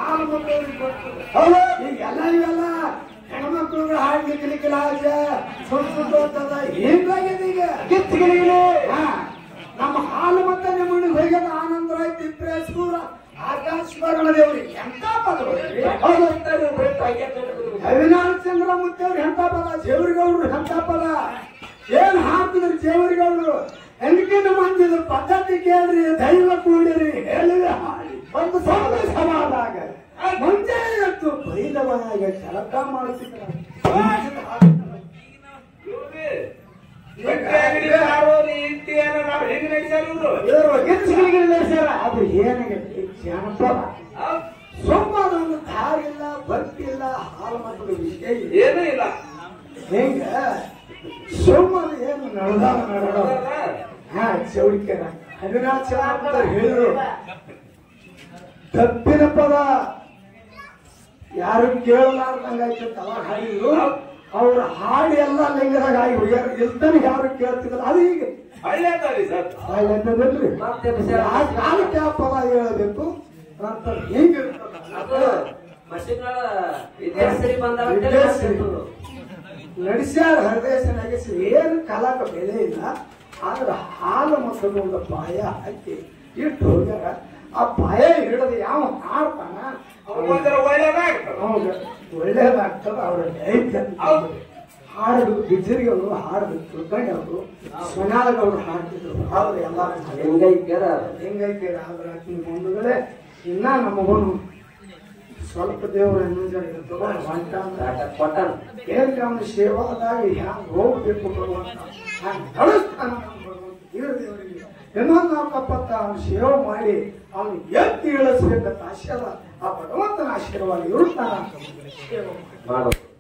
ಹಾಲು ಮಕ್ಕಳಿಗೆ ಕೊಟ್ಟು ಹೌದು ಈಗೆಲ್ಲ ಇವೆಲ್ಲ ಹೆಣ್ಮಕ್ಳು ಹಾಡ್ಲಿ ಕಿಲಿಕಿಲ ಆಚೆ ಸುಟ್ಟು ಸುಟ್ಟು ಅಂತದ ಹೀಗಾಗಿದೆ ಈಗ ಕಿಚ್ಚಗಿರಿಗಿರಿ ಹಾ, ನಮ್ಮ ಹಾಲು ಮತ್ತೆ ನಿಮ್ಮಣ್ಣಿಗೆ ಹೋಗ್ಯದ ಆನಂದ ರಾಯ್ ತಿಪ್ಪೇಶ್ ಕೂಡ ಆಕಾಶವಾಗಣ ದೇವ್ರಿಗೆ ಎಂತ ಪದವ್ರಿ ಹೌದು ಅಂತಾರೆ ಬೆಟ್ಟ ಹಾಗೆ ಕಟ್ಟಿದ್ರು. ಅವಿನಾಶ್ ಚಂದ್ರ ಮುತ್ತೇವ್ರು ಎಂತ ಪದ ಜೇವರಿಗೌಡ್ರು ಎಂತ ಪದ ಏನ್ ಹಾಕಿದ್ರು ಜೇವರಿಗೌಡ್ರು ಎಂದಕ್ಕಿಂತ ಮಂದಿದ ಪದ್ಧತಿ ಕೇಳ್ರಿ ದೈವ ಕೂಡಿರಿ ಹೇಳಿದ್ರೆ ಹಾಡಿ ಒಂದು ಸೌದ ಸಮಾದಾಗ ಮುಂಚೆ ಇವತ್ತು ಬೈದವನಾಗ ಕೆಲಸ ಮಾಡುತ್ತಿದ್ರ ಇವ್ರಿ, ಬಟ್ಟೆ ಅಂಗಡಿ ಮಾರೋರು ಇಂತಿ ಏನೋ ನಾವು ಹೆಂಗ್ ನಡೆಸ್ಯಾರ ಇವ್ರು? ಇವರು ಗಿಚ್ಚಿಗಿರಿಗಿರಿ ನಡೆಸ್ಯಾರ ಅದು ಏನಾಗೈತಿ ಜನಪದ ಹೌದ್. ಸೋಮವಾರ ಒಂದು ದಾರಿ ಇಲ್ಲ ಭಕ್ತಿ ಇಲ್ಲ ಹಾಲು ಮಕ್ಕಳು ವಿಷಯ ಇಲ್ಲ. ಏನೂ ಇಲ್ಲ ಹೆಂಗ ಸೋಮವಾರ ಏನು ನಡೆದಾವ ನಡೆದಾವ ಹಾ ಚೌಡಿಕೆರ ಅವಿನಾಶ ಅಂತ ಹೇಳಿದ್ರು ತಪ್ಪಿನ ಪದ ಯಾರು ಕೇಳಲಾರ್ದಂಗಾಯ್ತು ತಲ ಹಾಡಿದ್ರು ಅವ್ರ ಹಾಡಿ ಎಲ್ಲ ಲಿಂಗದಾಗ ಆಗಿ ಹೋಗ್ಯಾರ ಇಲ್ದನ ಯಾರು ಕೇಳ್ತಿದ್ರು ಅದು ಈಗ ಹಳ್ಳ್ಯಾತಾರಿ ಸರ್ ಸಾಯ್ಲತ್ತದಲ್ರಿ ಮತ್ತೆ ಬಿಸಿ- ಆ ಕಾಲಕ್ಕೆ ಆ ಪದ ಹೇಳಬೇಕು ಅಂತ ಹಿಂಗಿರ್ತದ ಅದು ಮಷಿನ್ಗಳ ವಿದ್ಯಾರ್ಥಿ ಬಂದಾಗ ವಿದ್ಯಾರ್ಥಿ. ನಡೆಸ್ಯಾರ ಹರದೇಶ ನಗಿಸಿ ಏನು ಕಲಾಕ ಬೆಲೆ ಇಲ್ಲ ಆದ್ರೆ ಹಾಲು ಮಕ್ಕಳು ಒಂದು ಪಾಯ ಹಾಕಿ ಇಟ್ಟು ಹೋಗ್ಯಾರ ಆ ಪಾಯ ಹಿಡಿದು ಯಾವ ಹಾಡ್ತಾನ ಒಂಥರ ಒಳ್ಳೇದಾಗ್ತದೆ ಅವಾಗ ಒಳ್ಳೇದಾಗ್ತದ ಅವ್ರ ದೈತ್ಯ ಹೌದು. ಹಾಡಬೇಕು ಬಿಜರಿಗೆ ಅವರು ಹಾಡಬೇಕು ತಿಳ್ಕೊಂಡು ಅವರು ಸ್ವನಾಳಗೌಡರು ಹಾಡ್ತಿದ್ರು ಆದ್ರೆ ಎಲ್ಲ ಹೆಂಗೈಕ್ಯಾರ ಹೆಂಗೈತೆ ಆದ್ರೆ ಆಕಿನ ಮುಂದುಗಡೆ ಇನ್ನ ನಮಗೋನು ಸ್ವಲ್ಪ ದೇವರ ಇನ್ನೊಂದು ತಗೊಂಡು ಹೊಂಟ ಅಂದ್ರೆ ಕೊಟ್ಟನ ಏನ್ ಅವನ ಸೇವಾದಾಗ ಹ್ಯಾಂಗ ಹೋಗ್ಬೇಕು ಭಗವಂತ ಹ್ಯಾಂಗ ಕಳಿಸ್ತಾನ ನಮ್ಮ ಭಗವಂತ ಇವ್ರ ದೇವರಿಗೆ ಇನ್ನೊಂದು ನಾಲ್ಕಪ್ಪತ್ತ ಅವನ ಸೇವೆ ಮಾಡಿ ಅವನು ಎತ್ತಿ ಇಳಿಸ್ಬೇಕಂತ ಆಶೀರ್ವಾದ ಆ ಭಗವಂತನ ಆಶೀರ್ವಾದ ಇರುತ್ತಾನ ಮಾಡೋದು